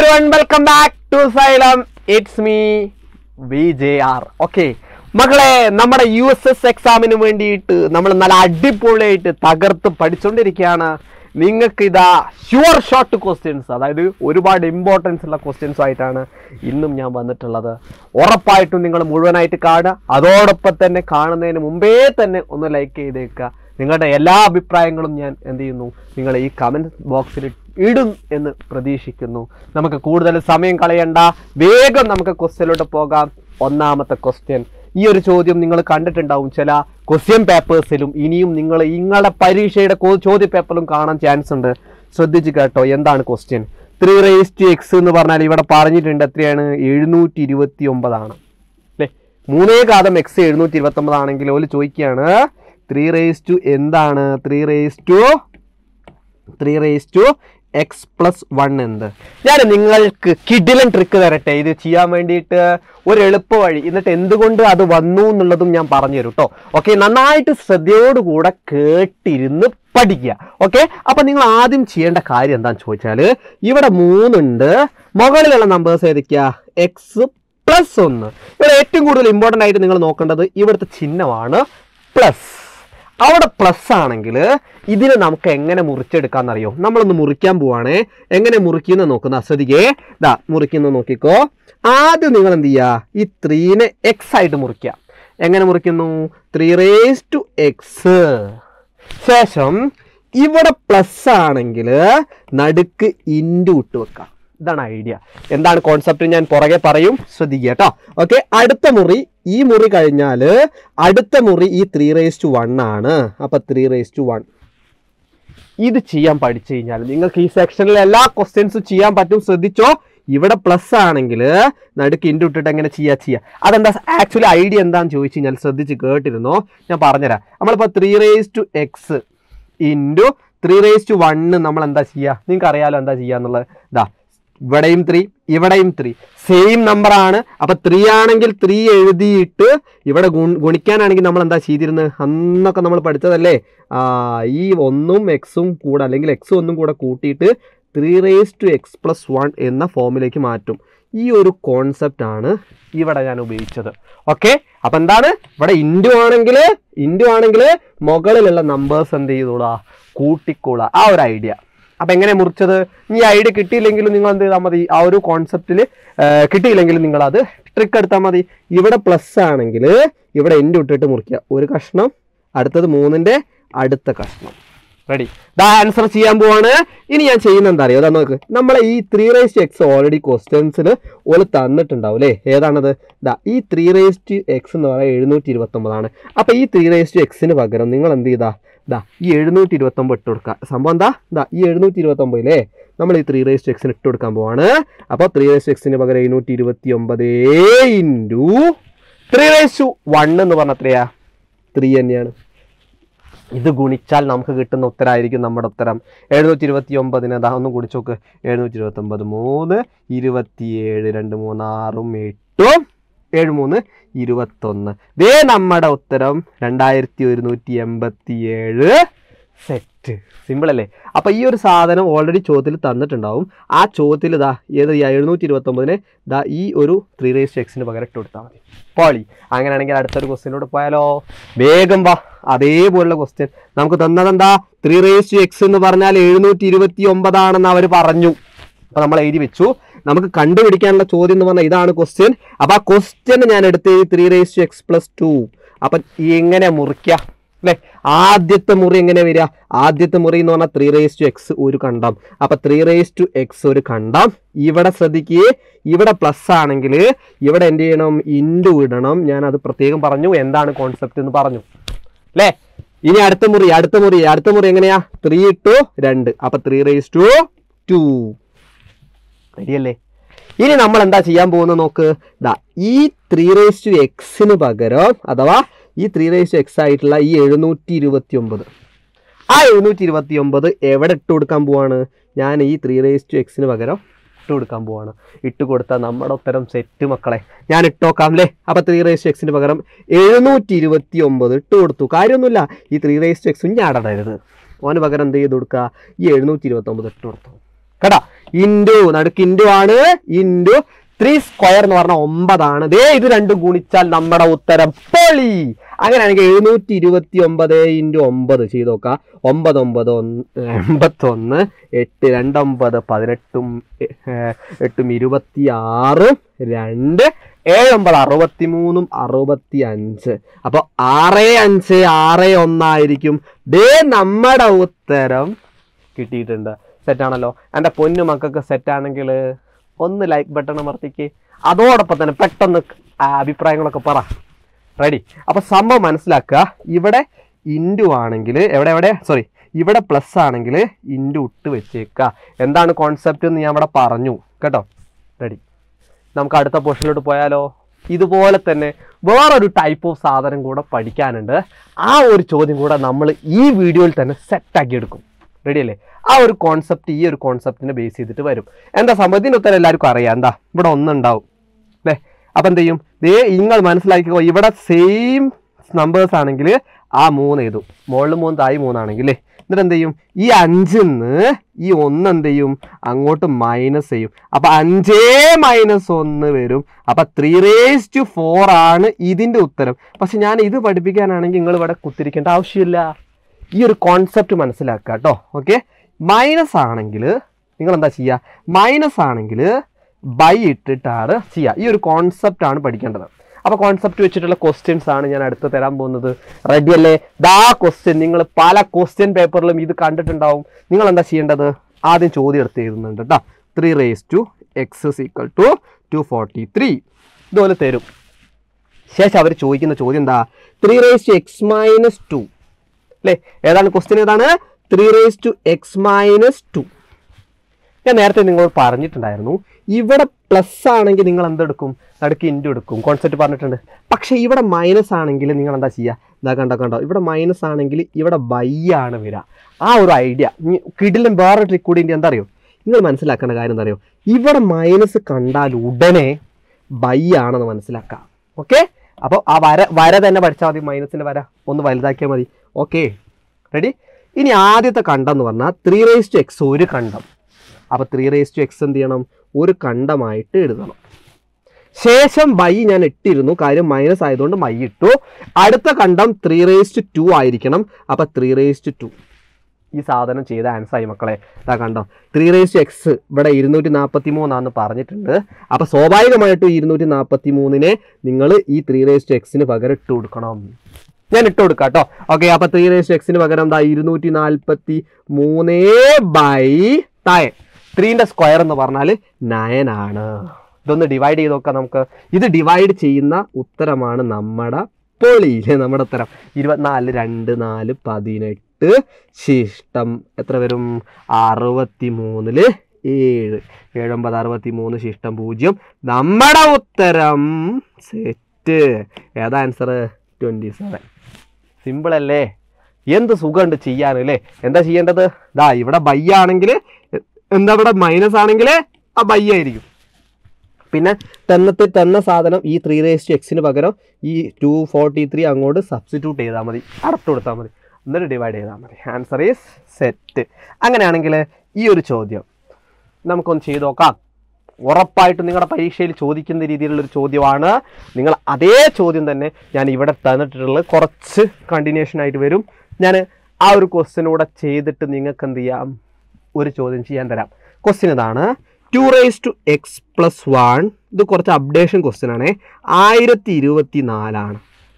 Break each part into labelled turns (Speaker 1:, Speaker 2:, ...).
Speaker 1: one welcome back to Xylem it's me V J R okay മകളെ നമ്മുടെ U S S എക്സാമിന് വേണ്ടിയിട്ട് നമ്മൾ നല്ല അടിപൊളിയായിട്ട് തകർത്ത് പഠിച്ചുകൊണ്ടിരിക്കുകയാണ് നിങ്ങൾക്ക് ഇതാ ഷുവർ ഷോർട്ട് ക്വസ്റ്റ്യൻസ് അതായത് ഒരുപാട് ഇമ്പോർട്ടൻസ് ഉള്ള ക്വസ്റ്റ്യൻസ് ആയിട്ടാണ് ഇന്നും ഞാൻ വന്നിട്ടുള്ളത് ഉറപ്പായിട്ടും നിങ്ങൾ മുഴുവനായിട്ട് കാണുക അതോടൊപ്പം തന്നെ കാണുന്നതിന് മുമ്പേ തന്നെ ഒന്ന് ലൈക്ക് ചെയ്തേക്കുക നിങ്ങളുടെ എല്ലാ അഭിപ്രായങ്ങളും ഞാൻ എന്ത് ചെയ്യുന്നു നിങ്ങൾ ഈ കമൻറ്റ് ബോക്സിൽ ഇടും എന്ന് പ്രതീക്ഷിക്കുന്നു നമുക്ക് കൂടുതൽ സമയം കളയണ്ട വേഗം നമുക്ക് ക്വസ്റ്റ്യനിലോട്ട് പോകാം ഒന്നാമത്തെ ക്വസ്റ്റ്യൻ ഈ ഒരു ചോദ്യം നിങ്ങൾ കണ്ടിട്ടുണ്ടാവും ചില ക്വസ്റ്റ്യൻ പേപ്പേഴ്സിലും ഇനിയും നിങ്ങൾ നിങ്ങളുടെ പരീക്ഷയുടെ കോ- ചോദ്യ പേപ്പറിലും കാണാൻ ചാൻസ് ഉണ്ട് ശ്രദ്ധിച്ച് കേട്ടോ എന്താണ് question three raise to X എന്ന് പറഞ്ഞാൽ ഇവിടെ പറഞ്ഞിട്ടുണ്ട് എത്രയാണ് എഴുന്നൂറ്റി ഇരുപത്തി ഒമ്പതാണ് അല്ലേ മൂന്നേ ഘാതം എക്സ് എഴുന്നൂറ്റി ഇരുപത്തി ഒമ്പതാണെങ്കിൽ ഓല് ചോദിക്കുകയാണ് ത്രീ റേസ് ടു എന്താണ് three raise to three raise to X plus one എന്ത് ഞാൻ നിങ്ങൾക്ക് കിഡിലൻ ട്രിക്ക് തരട്ടെ ഇത് ചെയ്യാൻ വേണ്ടിയിട്ട് ഒരു എളുപ്പ വഴി എന്നിട്ട് എന്തുകൊണ്ട് അത് വന്നു എന്നുള്ളതും ഞാൻ പറഞ്ഞു തരും കേട്ടോ ഓക്കെ നന്നായിട്ട് ശ്രദ്ധയോടുകൂടെ കേട്ടിരുന്ന് പഠിക്കുക ഓക്കെ അപ്പൊ നിങ്ങൾ ആദ്യം ചെയ്യേണ്ട കാര്യം എന്താണെന്ന് ചോദിച്ചാൽ ഇവിടെ മൂന്നുണ്ട് മുകളിലുള്ള നമ്പേഴ്സ് ഏതൊക്കെയാ എക്സ് പ്ലസ് ഒന്ന് ഇവിടെ ഏറ്റവും കൂടുതൽ ഇമ്പോർട്ടൻ്റ് ആയിട്ട് നിങ്ങൾ നോക്കേണ്ടത് ഇവിടുത്തെ ചിഹ്നമാണ് പ്ലസ് അവിടെ പ്ലസ് ആണെങ്കിൽ ഇതിനെ നമുക്ക് എങ്ങനെ മുറിച്ചെടുക്കാന്നറിയോ നമ്മളൊന്ന് മുറിക്കാൻ പോവാണേ എങ്ങനെ മുറിക്കുന്ന നോക്കുന്ന ശ്രദ്ധിക്കേ ദാ മുറിക്കുന്ന നോക്കിക്കോ ആദ്യം നിങ്ങൾ എന്ത് ചെയ്യുക ഈ ത്രീനെ എക്സ് ആയിട്ട് മുറിക്കുക എങ്ങനെ മുറിക്കുന്നു ത്രീ റേസ് ടു എക്സ് ശേഷം ഇവിടെ പ്ലസ് ആണെങ്കിൽ നടുക്ക് ഇൻറ്റു ഇട്ട് വെക്കാം ഇതാണ് ഐഡിയ എന്താണ് കോൺസെപ്റ്റ് ഞാൻ പുറകെ പറയും ശ്രദ്ധിക്കുക കേട്ടോ ഓക്കെ അടുത്ത മുറി ഈ മുറി കഴിഞ്ഞാൽ അടുത്ത മുറി ഈ ത്രീ റേസ് ടു വൺ ആണ് അപ്പൊ ത്രീ റേസ് ടു വൺ ഇത് ചെയ്യാൻ പഠിച്ചു കഴിഞ്ഞാൽ നിങ്ങൾക്ക് ഈ സെക്ഷനിലെ എല്ലാ ക്വസ്റ്റ്യൻസും ചെയ്യാൻ പറ്റും ശ്രദ്ധിച്ചോ ഇവിടെ പ്ലസ് ആണെങ്കിൽ നടുക്ക് ഇൻറ്റു ഇട്ടിട്ട് എങ്ങനെ ചെയ്യാ ചെയ്യാ അതെന്താ ആക്ച്വലി ഐഡിയ എന്താന്ന് ചോദിച്ചു കഴിഞ്ഞാൽ ശ്രദ്ധിച്ച് കേട്ടിരുന്നോ ഞാൻ പറഞ്ഞുതരാം നമ്മളിപ്പോൾ three raise to X into three raise to one നമ്മൾ എന്താ ചെയ്യുക നിങ്ങൾക്ക് അറിയാലോ എന്താ ചെയ്യുക എന്നുള്ളത് ഇതാ ഇവിടെയും ത്രീ ഇവിടെയും ത്രീ സെയിം നമ്പർ ആണ് അപ്പൊ ത്രീ ആണെങ്കിൽ ത്രീ എഴുതിയിട്ട് ഇവിടെ ഗുൺ- ഗുണിക്കാനാണെങ്കിൽ നമ്മൾ എന്താ ചെയ്തിരുന്നത് അന്നൊക്കെ നമ്മൾ പഠിച്ചതല്ലേ ആ ഈ ഒന്നും എക്സും കൂടെ അല്ലെങ്കിൽ എക്സും ഒന്നും കൂടെ കൂട്ടിയിട്ട് three raise to X plus one എന്ന ഫോമിലേക്ക് മാറ്റും ഈ ഒരു കോൺസെപ്റ്റ് ആണ് ഇവിടെ ഞാൻ ഉപയോഗിച്ചത് ഓക്കെ അപ്പൊ എന്താണ് ഇവിടെ ഇൻഡു ആണെങ്കിൽ ഇൻഡു ആണെങ്കിൽ മുകളിലുള്ള നമ്പേഴ്സ് എന്ത് ചെയ്തോളാ കൂട്ടിക്കോളാ ആ ഒരു ഐഡിയ അപ്പൊ എങ്ങനെ മുറിച്ചത് ഈ ഐഡിയ കിട്ടിയില്ലെങ്കിലും നിങ്ങൾ എന്ത് ചെയ്താൽ മതി ആ ഒരു കോൺസെപ്റ്റിൽ കിട്ടിയില്ലെങ്കിലും നിങ്ങൾ അത് ട്രിക്ക് എടുത്താൽ മതി ഇവിടെ പ്ലസ് ആണെങ്കിൽ ഇവിടെ എൻ്റെ ഇട്ടിട്ട് മുറിക്കുക ഒരു കഷ്ണം അടുത്തത് മൂന്നിന്റെ അടുത്ത കഷ്ണം റെഡി ദാ ആൻസർ ചെയ്യാൻ പോവാണ് ഇനി ഞാൻ ചെയ്യുന്ന എന്താ അറിയോ അതാ നോക്ക് നമ്മളെ ഈ ത്രീ റേസ് എക്സ് ഓൾറെഡി ക്വസ്റ്റ്യൻസിൽ ഓല് തന്നിട്ടുണ്ടാവും അല്ലേ ഏതാണത് ദാ ഈ ത്രീ റേസ് ടു എക്സ് എന്ന് പറയുന്നത് എഴുന്നൂറ്റി ഇരുപത്തി ഒമ്പതാണ് അപ്പൊ ഈ ത്രീ റേസ് ടു എക്സിന് പകരം നിങ്ങൾ എന്ത് ചെയ്താ ദാ ഈ എഴുന്നൂറ്റി ഇരുപത്തി ഒമ്പത് ഇട്ട് കൊടുക്കുക സംഭവം എന്താ ദാ ഈ എഴുന്നൂറ്റി ഇരുപത്തി ഒമ്പതിലേ നമ്മൾ ഈ ത്രീ റേസ് ടു എക്സിന് ഇട്ട് കൊടുക്കാൻ പോവാണ് അപ്പോൾ ത്രീ റേസ് ടു എക്സിന് പകരം എഴുന്നൂറ്റി ഇരുപത്തി ഒമ്പത് into three raise to one എന്ന് പറഞ്ഞ എത്രയാ ത്രീ തന്നെയാണ് ഇത് ഗുണിച്ചാൽ നമുക്ക് കിട്ടുന്ന ഉത്തരമായിരിക്കും നമ്മുടെ ഉത്തരം എഴുന്നൂറ്റി ഇരുപത്തി ഒമ്പതിന് അതാ ഒന്ന് ഗുണിച്ച് നോക്ക് എഴുന്നൂറ്റി ഇരുപത്തി ഒമ്പത് മൂന്ന് ഇരുപത്തിയേഴ് രണ്ട് മൂന്ന് ആറും എട്ടും ഏഴ് മൂന്ന് ഇരുപത്തൊന്ന് ദേ നമ്മുടെ ഉത്തരം രണ്ടായിരത്തി ഒരുന്നൂറ്റി എൺപത്തി ഏഴ് സെറ്റ് സിമ്പിൾ അല്ലേ അപ്പൊ ഈ ഒരു സാധനം ഓൾറെഡി ചോദ്യത്തിൽ തന്നിട്ടുണ്ടാവും ആ ചോദ്യത്തിൽ ഇതാ ഏത് എഴുന്നൂറ്റി ഇരുപത്തി ഒമ്പതിന് ഇതാ ഈ ഒരു ത്രീ റേസ് എക്സിന് പകരം ഇട്ട് കൊടുത്താൽ മതി പോളി അങ്ങനെയാണെങ്കിൽ അടുത്തൊരു ക്വസ്റ്റ്യനോട് പോയാലോ വേഗം വാ അതേപോലുള്ള ക്വസ്റ്റ്യൻ നമുക്ക് തന്നതെന്താ ത്രീ റേസ് ടു എക്സ് എന്ന് പറഞ്ഞാൽ എഴുന്നൂറ്റി ഇരുപത്തി ഒമ്പതാണെന്ന് അവർ പറഞ്ഞു അപ്പൊ നമ്മൾ എഴുതി വെച്ചു നമുക്ക് കണ്ടുപിടിക്കാനുള്ള ചോദ്യം എന്ന് പറഞ്ഞാൽ ഇതാണ് ക്വസ്റ്റ്യൻ അപ്പൊ ആ ക്വസ്റ്റ്യൻ ഞാൻ എടുത്ത് three raise to X plus two അപ്പൊ എങ്ങനെ മുറിക്കുക അല്ലെ ആദ്യത്തെ മുറി എങ്ങനെ വരിക ആദ്യത്തെ മുറി എന്ന് പറഞ്ഞാൽ ത്രീ റേസ് ടു എക്സ് ഒരു കണ്ടം അപ്പൊ ത്രീ റേസ് ടു എക്സ് ഒരു കണ്ടം ഇവിടെ ശ്രദ്ധിക്കുക ഇവിടെ പ്ലസ് ആണെങ്കിൽ ഇവിടെ എന്ത് ചെയ്യണം ഇൻഡു ഇടണം ഞാൻ അത് പ്രത്യേകം പറഞ്ഞു എന്താണ് കോൺസെപ്റ്റ് എന്ന് പറഞ്ഞു അല്ലേ ഇനി അടുത്ത മുറി അടുത്ത മുറി അടുത്ത മുറി എങ്ങനെയാ ത്രീ ടു രണ്ട് അപ്പൊ ത്രീ റേസ് ടു ടു റെഡിയല്ലേ ഇനി നമ്മൾ എന്താ ചെയ്യാൻ പോകുന്നത് നോക്ക് ദാ ഈ ത്രീ റേസ് ടു എക്സിന് പകരം അഥവാ ഈ ത്രീ റേസ് ടു എക്സ് ആയിട്ടുള്ള ഈ എഴുന്നൂറ്റി ഇരുപത്തി ഒമ്പത് ആ എഴുന്നൂറ്റി ഇരുപത്തി ഒമ്പത് എവിടെ ഇട്ട് കൊടുക്കാൻ പോവാണ് ഞാൻ ഈ ത്രീ റേസ് ടു എക്സിന് പകരം ഇട്ട് കൊടുക്കാൻ പോവാണ് ഇട്ട് കൊടുത്താൽ നമ്മുടെ ഉത്തരം സെറ്റ് മക്കളെ ഞാൻ ഇട്ടോക്കാം അല്ലേ അപ്പൊ ത്രീ റേസ് ടു എക്സിന് പകരം എഴുന്നൂറ്റി ഇരുപത്തി ഒമ്പത് ഇട്ട് കൊടുത്തു കാര്യമൊന്നുമില്ല ഈ ത്രീ റേസ് ടു എക്സും ഞാടരുത് ഓന് പകരം എന്ത് ചെയ്ത് കൊടുക്കുക ഈ എഴുന്നൂറ്റി ഇരുപത്തി ഒമ്പത് ഇട്ട് കൊടുത്തു കേട്ടാ ഇൻറ്റു നടുക്ക് ഇൻറ്റു ആണ് ഇൻറ്റു ത്രീ സ്ക്വയർ എന്ന് പറഞ്ഞാൽ ഒമ്പതാണ് ദേ ഇത് രണ്ടും ഗുണിച്ചാൽ നമ്മുടെ ഉത്തരം പൊളി അങ്ങനെയാണെങ്കിൽ എഴുന്നൂറ്റി ഇരുപത്തി ഒമ്പത് ഇൻറ്റു ഒമ്പത് ചെയ്ത് നോക്കാം ഒമ്പത് ഒമ്പത് ഒന്ന് എൺപത്തൊന്ന് എട്ട് രണ്ടൊമ്പത് പതിനെട്ടും ഏഹ്, എട്ടും ഇരുപത്തി ആറും രണ്ട് ഏഴൊമ്പത് അറുപത്തി മൂന്നും അറുപത്തി അഞ്ച് അപ്പോൾ ആറ് അഞ്ച് ആറ് ഒന്നായിരിക്കും ദേ നമ്മുടെ ഉത്തരം കിട്ടിയിട്ടുണ്ട് സെറ്റാണല്ലോ എൻ്റെ പൊന്നു മക്കൾക്ക് സെറ്റാണെങ്കിൽ ഒന്ന് ലൈക്ക് ബട്ടൺ അമർത്തിക്ക് അതോടൊപ്പം തന്നെ പെട്ടെന്ന് ആ അഭിപ്രായങ്ങളൊക്കെ പറ റെഡി അപ്പോൾ സംഭവം മനസ്സിലാക്കുക ഇവിടെ ഇൻറ്റു ആണെങ്കിൽ എവിടെ എവിടെ സോറി ഇവിടെ പ്ലസ് ആണെങ്കിൽ ഇൻറ്റു ഇട്ട് വെച്ചേക്കുക എന്താണ് കോൺസെപ്റ്റ് എന്ന് ഞാൻ ഇവിടെ പറഞ്ഞു കേട്ടോ റെഡി നമുക്ക് അടുത്ത പോർഷനിലോട്ട് പോയാലോ ഇതുപോലെ തന്നെ വേറൊരു ടൈപ്പ് ഓഫ് സാധനം കൂടെ പഠിക്കാനുണ്ട് ആ ഒരു ചോദ്യം കൂടെ നമ്മൾ ഈ വീഡിയോയിൽ തന്നെ സെറ്റാക്കി എടുക്കും റെഡി അല്ലേ ആ ഒരു കോൺസെപ്റ്റ് ഈ ഒരു കോൺസെപ്റ്റിനെ ബേസ് ചെയ്തിട്ട് വരും എന്താ സംഭവം ഇതിന് ഉത്തരം എല്ലാവർക്കും അറിയാം എന്താ ഇവിടെ ഒന്നുണ്ടാവും അല്ലേ അപ്പം എന്ത് ചെയ്യും ദേ നിങ്ങൾ മനസ്സിലാക്കിക്കോ ഇവിടെ സെയിം നമ്പേഴ്സ് ആണെങ്കിൽ ആ മൂന്ന് എഴുതും മുകളിൽ മൂന്ന് താഴെ മൂന്നാണെങ്കിൽ അല്ലേ എന്നിട്ട് എന്ത് ചെയ്യും ഈ അഞ്ചിന്ന് ഈ ഒന്ന് എന്ത് ചെയ്യും അങ്ങോട്ട് മൈനസ് ചെയ്യും അപ്പൊ അഞ്ചേ മൈനസ് ഒന്ന് വരും അപ്പൊ ത്രീ റേസ് ടു ഫോർ ആണ് ഇതിന്റെ ഉത്തരം പക്ഷെ ഞാൻ ഇത് പഠിപ്പിക്കാനാണെങ്കിൽ നിങ്ങൾ ഇവിടെ കുത്തിരിക്കേണ്ട ആവശ്യമില്ല ഈ ഒരു കോൺസെപ്റ്റ് മനസ്സിലാക്കുക കേട്ടോ ഓക്കെ മൈനസ് ആണെങ്കിൽ നിങ്ങൾ എന്താ ചെയ്യുക മൈനസ് ആണെങ്കിൽ ബൈ ഇട്ടിട്ടാണ് ചെയ്യുക ഈ ഒരു കോൺസെപ്റ്റ് ആണ് പഠിക്കേണ്ടത് അപ്പോൾ കോൺസെപ്റ്റ് വെച്ചിട്ടുള്ള ക്വസ്റ്റ്യൻസ് ആണ് ഞാൻ അടുത്ത് തരാൻ പോകുന്നത് റെഡി അല്ലേ ദാ ക്വസ്റ്റ്യൻ നിങ്ങൾ പല ക്വസ്റ്റ്യൻ പേപ്പറിലും ഇത് കണ്ടിട്ടുണ്ടാവും നിങ്ങൾ എന്താ ചെയ്യേണ്ടത് ആദ്യം ചോദ്യം എടുത്ത് എഴുതുന്നുണ്ട് കേട്ടോ three raise to X equal to two forty three ഇതുപോലെ തരും ശേഷം അവർ ചോദിക്കുന്ന ചോദ്യം എന്താ three raise to X minus two അല്ലേ ഏതാണ് ക്വസ്റ്റ്യൻ ഏതാണ് three raise to X minus two ഞാൻ നേരത്തെ നിങ്ങളോട് പറഞ്ഞിട്ടുണ്ടായിരുന്നു ഇവിടെ പ്ലസ് ആണെങ്കിൽ നിങ്ങൾ എന്തെടുക്കും നടുക്ക് ഇൻറ്റു എടുക്കും കോൺസെപ്റ്റ് പറഞ്ഞിട്ടുണ്ട് പക്ഷേ ഇവിടെ മൈനസ് ആണെങ്കിൽ നിങ്ങൾ എന്താ ചെയ്യുക ഇതാ കണ്ടോ കണ്ടോ ഇവിടെ മൈനസ് ആണെങ്കിൽ ഇവിടെ ബൈ ആണ് വരിക ആ ഒരു ഐഡിയ കിടിലും വേറെ ട്രിക്ക് കൂടി ഉണ്ട് എന്താ അറിയോ നിങ്ങൾ മനസ്സിലാക്കേണ്ട കാര്യം എന്താ അറിയോ ഇവിടെ മൈനസ് കണ്ടാൽ ഉടനെ ബൈ ആണെന്ന് മനസ്സിലാക്കാം ഓക്കെ അപ്പോൾ ആ വര വര തന്നെ പഠിച്ചാൽ മതി മൈനസിൻ്റെ വര ഒന്ന് വലുതാക്കിയാൽ മതി ഓക്കെ റെഡി ഇനി ആദ്യത്തെ കണ്ടം എന്ന് പറഞ്ഞാൽ ത്രീ റേസ് ടു എക്സ് ഒരു കണ്ടം അപ്പോൾ ത്രീ റേസ് ടു എക്സ് എന്ത് ചെയ്യണം ഒരു കണ്ടമായിട്ട് എഴുതണം ശേഷം ബൈ ഞാൻ ഇട്ടിരുന്നു കാര്യം മൈനസ് ആയതുകൊണ്ട് മൈ ഇട്ടു അടുത്ത കണ്ടം ത്രീ റേസ് ടു ടു ആയിരിക്കണം അപ്പോൾ ത്രീ റേസ് ടു ടു ഈ സാധനം ചെയ്ത ആൻസർ ആയി മക്കളെ ഇതാ കണ്ടോ ത്രീ റേസ് ടു എക്സ് ഇവിടെ ഇരുന്നൂറ്റി നാൽപ്പത്തി മൂന്നാന്ന് പറഞ്ഞിട്ടുണ്ട് അപ്പോൾ സ്വാഭാവികമായിട്ടും ഇരുന്നൂറ്റി നാൽപ്പത്തി മൂന്നിനെ നിങ്ങൾ ഈ ത്രീ റേസ് ടു എക്സിന് പകരം ഇട്ട് കൊടുക്കണം ഞാൻ ഇട്ട് കൊടുക്കാം കേട്ടോ ഓക്കെ അപ്പൊ ത്രീ റേസ് എക്സിന് പകരം എന്താ ഇരുന്നൂറ്റി നാൽപ്പത്തി മൂന്നേ ബൈ താഴെ ത്രീൻ്റെ സ്ക്വയർ എന്ന് പറഞ്ഞാൽ നയൻ ആണ് ഇതൊന്ന് ഡിവൈഡ് ചെയ്ത് നോക്കാം നമുക്ക് ഇത് ഡിവൈഡ് ചെയ്യുന്ന ഉത്തരമാണ് നമ്മുടെ പൊളിയിലെ നമ്മുടെ ഉത്തരം ഇരുപത്തിനാല് രണ്ട് നാല് പതിനെട്ട് ശിഷ്ടം എത്ര വരും അറുപത്തി മൂന്നില് ഏഴ് ഏഴൊമ്പത് അറുപത്തി മൂന്ന് ശിഷ്ടം പൂജ്യം നമ്മുടെ ഉത്തരം സെറ്റ് ഏതാ ആൻസർ ട്വൻറ്റി സെവൻ സിമ്പിൾ അല്ലേ എന്ത് സുഖമുണ്ട് ചെയ്യാൻ അല്ലേ എന്താ ചെയ്യേണ്ടത് ദാ ഇവിടെ ബൈ ആണെങ്കിൽ എന്താ ഇവിടെ മൈനസ് ആണെങ്കിൽ ആ ബൈ ആയിരിക്കും പിന്നെ തന്നത്തെ തന്ന സാധനം ഈ ത്രീ റേസ് ടു എക്സിന് പകരം ഈ ടു ഫോർട്ടി ത്രീ അങ്ങോട്ട് സബ്സ്റ്റിറ്റ്യൂട്ട് ചെയ്താൽ മതി അടത്ത് കൊടുത്താൽ മതി എന്നിട്ട് ഡിവൈഡ് ചെയ്താൽ മതി ആൻസർ ഈസ് സെറ്റ് അങ്ങനെയാണെങ്കിൽ ഈ ഒരു ചോദ്യം നമുക്കൊന്ന് ചെയ്ത് നോക്കാം ഉറപ്പായിട്ടും നിങ്ങളുടെ പരീക്ഷയിൽ ചോദിക്കുന്ന രീതിയിലുള്ള ഒരു ചോദ്യമാണ് നിങ്ങൾ അതേ ചോദ്യം തന്നെ ഞാൻ ഇവിടെ തന്നിട്ടുള്ളത് കുറച്ച് കണ്ടിന്യൂഷൻ ആയിട്ട് വരും ഞാൻ ആ ഒരു ക്വസ്റ്റ്യൻ കൂടെ ചെയ്തിട്ട് നിങ്ങൾക്ക് എന്ത് ചെയ്യാം ഒരു ചോദ്യം ചെയ്യാൻ തരാം ക്വസ്റ്റ്യൻ ഇതാണ് two raise to X plus one ഇത് കുറച്ച് അപ്ഡേഷൻ ക്വസ്റ്റ്യൻ ആണ് ആയിരത്തി ഇരുപത്തി നാലാണ്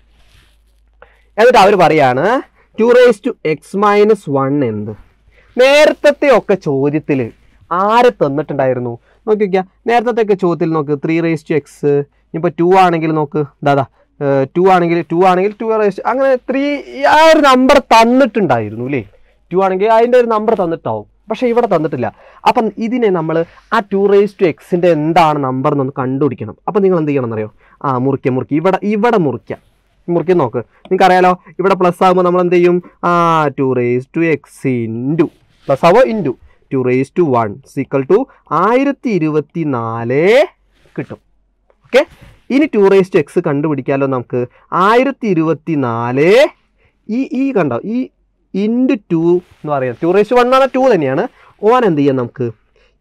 Speaker 1: എന്നിട്ട് അവർ പറയാണ് two raise to X minus one എന്ത് നേരത്തെ ഒക്കെ ചോദ്യത്തിൽ ആര് തന്നിട്ടുണ്ടായിരുന്നു നോക്കി നോക്കിയാൽ നേരത്തെ ഒക്കെ ചോദ്യത്തിൽ നോക്ക് ത്രീ റേസ് ടു എക്സ് ഇപ്പോൾ ടു ആണെങ്കിൽ നോക്ക് ദാദാ ടു ആണെങ്കിൽ ടു ആണെങ്കിൽ ടു റേസ് അങ്ങനെ ത്രീ ആ ഒരു നമ്പർ തന്നിട്ടുണ്ടായിരുന്നു അല്ലേ ടു ആണെങ്കിൽ അതിൻ്റെ ഒരു നമ്പർ തന്നിട്ടാവും പക്ഷേ ഇവിടെ തന്നിട്ടില്ല അപ്പം ഇതിനെ നമ്മൾ ആ ടു റേസ് ടു എക്സിൻ്റെ എന്താണ് നമ്പർ എന്നൊന്ന് കണ്ടുപിടിക്കണം അപ്പം നിങ്ങൾ എന്ത് ചെയ്യണം എന്നറിയോ ആ മുറിക്കുക മുറിക്കുക ഇവിടെ ഇവിടെ മുറിക്കുക മുറിക്കുക നോക്ക് നിങ്ങൾക്ക് അറിയാലോ ഇവിടെ പ്ലസ് ആകുമ്പോൾ നമ്മൾ എന്ത് ചെയ്യും ആ two raise to X into plus ആവോ into two raise to one equal to ആയിരത്തി ഇരുപത്തി നാല് കിട്ടും ഓക്കെ ഇനി ടു റേസ് ടു എക്സ് കണ്ടുപിടിക്കാമല്ലോ നമുക്ക് ആയിരത്തി ഇരുപത്തി നാല് ഈ ഈ കണ്ടോ ഈ ഇൻറ്റു ടു എന്ന് പറയാം ടു റേസ് ടു വൺ എന്ന് പറഞ്ഞാൽ ടു തന്നെയാണ് ഓൻ എന്ത് ചെയ്യാം നമുക്ക്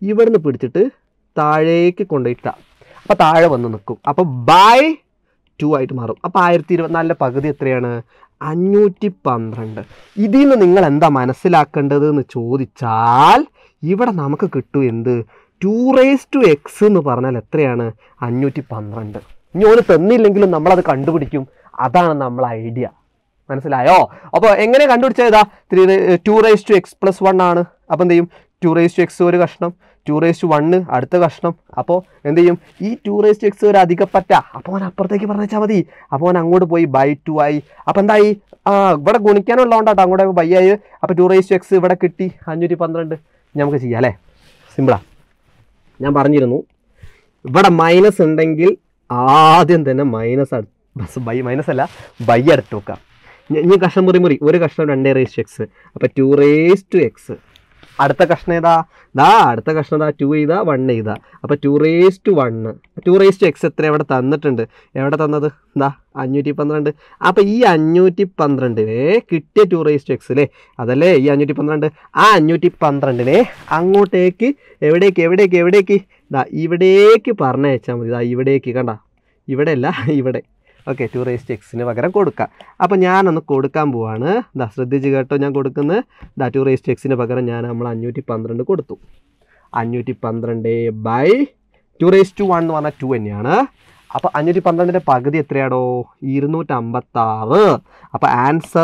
Speaker 1: ഇവിടുന്ന് പിടിച്ചിട്ട് താഴേക്ക് കൊണ്ടുപോയിട്ടാ അപ്പോൾ താഴെ വന്ന് നിൽക്കും അപ്പോൾ ബൈ ടു ആയിട്ട് മാറും അപ്പോൾ ആയിരത്തി ഇരുപത്തിനാലിൻ്റെ പകുതി എത്രയാണ് അഞ്ഞൂറ്റി പന്ത്രണ്ട് ഇതിൽ നിന്ന് നിങ്ങൾ എന്താ മനസ്സിലാക്കേണ്ടത് എന്ന് ചോദിച്ചാൽ ഇവിടെ നമുക്ക് കിട്ടും എന്ത് ടു റേസ് ടു എക്സ് എന്ന് പറഞ്ഞാൽ എത്രയാണ് അഞ്ഞൂറ്റി പന്ത്രണ്ട് ഇനി ഒരു തന്നില്ലെങ്കിലും നമ്മളത് കണ്ടുപിടിക്കും അതാണ് നമ്മളെ ഐഡിയ മനസ്സിലായോ അപ്പോൾ എങ്ങനെ കണ്ടുപിടിച്ചാൽ ഇതാ three two raise to X plus one ആണ് അപ്പോൾ എന്ത് ചെയ്യും ടു റേസ് ടു എക്സ് ഒരു കഷ്ണം ടു റേസ് ടു വണ്ണ് അടുത്ത കഷ്ണം അപ്പോൾ എന്ത് ചെയ്യും ഈ ടു റേസ് ടു എക്സ് ഒരു അധികപ്പറ്റ അപ്പോൾ അവൻ അപ്പുറത്തേക്ക് പറഞ്ഞാൽ മതി അപ്പോൾ അവൻ അങ്ങോട്ട് പോയി ബൈ ടു ആയി അപ്പോൾ എന്തായി ആ ഇവിടെ ഗുണിക്കാനുള്ളതുകൊണ്ടാട്ടോ അങ്ങോട്ട് ബൈ ആയി അപ്പോൾ ടു റേസ് ടു എക്സ് ഇവിടെ കിട്ടി അഞ്ഞൂറ്റി പന്ത്രണ്ട് നമുക്ക് ചെയ്യാം അല്ലേ സിമ്പിളാ ഞാൻ പറഞ്ഞിരുന്നു ഇവിടെ മൈനസ് ഉണ്ടെങ്കിൽ ആദ്യം തന്നെ മൈനസ് ബൈ മൈനസ് അല്ല ബൈ അടുത്ത് വെക്കാം ഇനി- ഇനി കഷ്ണം മുറി മുറി ഒരു കഷ്ണം രണ്ടേ റേസ് ടു എക്സ് അപ്പോൾ ടു റേസ് ടു എക്സ് അടുത്ത കഷ്ണം ഏതാ ദാ അടുത്ത കഷ്ണം ദാ ടു ചെയ്താ വൺ ചെയ്താ അപ്പോൾ two raise to one two raise to X എത്ര എവിടെ തന്നിട്ടുണ്ട് എവിടെ തന്നത് എന്താ അഞ്ഞൂറ്റി പന്ത്രണ്ട് അപ്പോൾ ഈ അഞ്ഞൂറ്റി പന്ത്രണ്ടിനെ കിട്ടിയ ടു റേസ് ടു എക്സ് അല്ലേ അതല്ലേ ഈ അഞ്ഞൂറ്റി പന്ത്രണ്ട് ആ അഞ്ഞൂറ്റി പന്ത്രണ്ടിനെ അങ്ങോട്ടേക്ക് എവിടേക്ക് എവിടേക്ക് എവിടേക്ക് ദാ ഇവിടേക്ക് പറഞ്ഞയച്ചാൽ മതി ദാ ഇവിടേക്ക് കണ്ട ഇവിടെ അല്ല ഇവിടെ ഓക്കെ ടു റേസ്റ്റ് എക്സിന് പകരം കൊടുക്കാം അപ്പോൾ ഞാനൊന്ന് കൊടുക്കാൻ പോവാണ് ദാ ശ്രദ്ധിച്ച് കേട്ടോ ഞാൻ കൊടുക്കുന്നത് ദാ ടു റേസ്റ്റ് എക്സിന് പകരം ഞാൻ നമ്മൾ അഞ്ഞൂറ്റി പന്ത്രണ്ട് കൊടുത്തു അഞ്ഞൂറ്റി പന്ത്രണ്ട് by two raise to one എന്ന് പറഞ്ഞാൽ ടു തന്നെയാണ് അപ്പോൾ അഞ്ഞൂറ്റി പന്ത്രണ്ടിൻ്റെ പകുതി എത്രയാടോ ഇരുന്നൂറ്റമ്പത്താറ് അപ്പോൾ ആൻസർ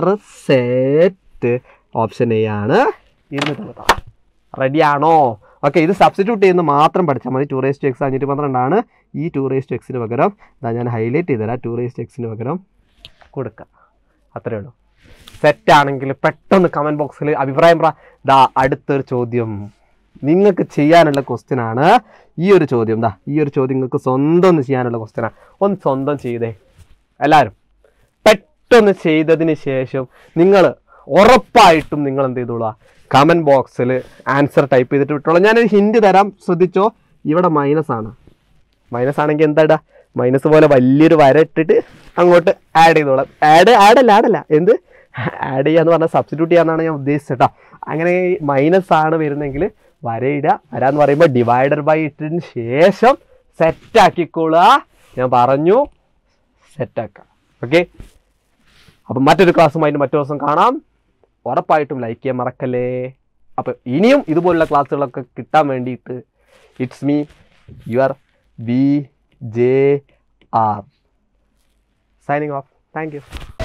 Speaker 1: സെറ്റ് ഓപ്ഷൻ എ ആണ് ഇരുന്നൂറ്റമ്പത്താറ് റെഡിയാണോ ഓക്കെ ഇത് സബ്സ്റ്റിറ്റ്യൂട്ട് ചെയ്യുന്ന മാത്രം പഠിച്ചാൽ മതി ടു റേസ് ടു എക്സ് അഞ്ഞൂറ്റി പന്ത്രണ്ടാണ് ഈ ടു റേസ് ടു എക്സിന് പകരം ഇതാ ഞാൻ ഹൈലൈറ്റ് ചെയ്തുതരാം ടു റേസ് ടു എക്സിന് പകരം കൊടുക്കുക അത്രയേ ഉള്ളൂ സെറ്റ് ആണെങ്കിൽ പെട്ടെന്ന് കമൻറ്റ് ബോക്സിൽ അഭിപ്രായം പറ ദാ അടുത്തൊരു ചോദ്യം നിങ്ങൾക്ക് ചെയ്യാനുള്ള ക്വസ്റ്റ്യൻ ആണ് ഈ ഒരു ചോദ്യം ദാ ഈ ഒരു ചോദ്യം നിങ്ങൾക്ക് സ്വന്തം ഒന്ന് ചെയ്യാനുള്ള ക്വസ്റ്റ്യൻ ആണ് ഒന്ന് സ്വന്തം ചെയ്തേ എല്ലാവരും പെട്ടെന്ന് ചെയ്തതിന് ശേഷം നിങ്ങൾ ഉറപ്പായിട്ടും നിങ്ങൾ എന്ത് ചെയ്തോളാം കമൻറ്റ് ബോക്സിൽ ആൻസർ ടൈപ്പ് ചെയ്തിട്ട് വിട്ടോളാം ഞാനൊരു ഹിൻഡ് തരാം ശ്രദ്ധിച്ചോ ഇവിടെ മൈനസ് ആണ് മൈനസ് ആണെങ്കിൽ എന്താ മൈനസ് പോലെ വലിയൊരു വര ഇട്ടിട്ട് അങ്ങോട്ട് ആഡ് ചെയ്തോളാം ആഡ് ആഡ് അല്ല ആഡ് അല്ല എന്ത് ആഡ് ചെയ്യാന്ന് പറഞ്ഞാൽ സബ്സ്റ്റിറ്റ്യൂട്ട് ചെയ്യാന്നാണ് ഞാൻ ഉദ്ദേശിച്ചത് കേട്ടോ അങ്ങനെ മൈനസ് ആണ് വരുന്നെങ്കിൽ വരയിടുക വര എന്ന് പറയുമ്പോൾ ഡിവൈഡർ ബൈ ഇട്ടതിന് ശേഷം സെറ്റ് ആക്കിക്കോളുക ഞാൻ പറഞ്ഞു സെറ്റ് ആക്കാം ഓക്കെ അപ്പം മറ്റൊരു ക്ലാസ്സുമായിട്ട് മറ്റു ദിവസം കാണാം ഉറപ്പായിട്ടും ലൈക്ക് ചെയ്യാൻ മറക്കല്ലേ അപ്പം ഇനിയും ഇതുപോലുള്ള ക്ലാസ്സുകളൊക്കെ കിട്ടാൻ വേണ്ടിയിട്ട് it's me your B J R signing off thank U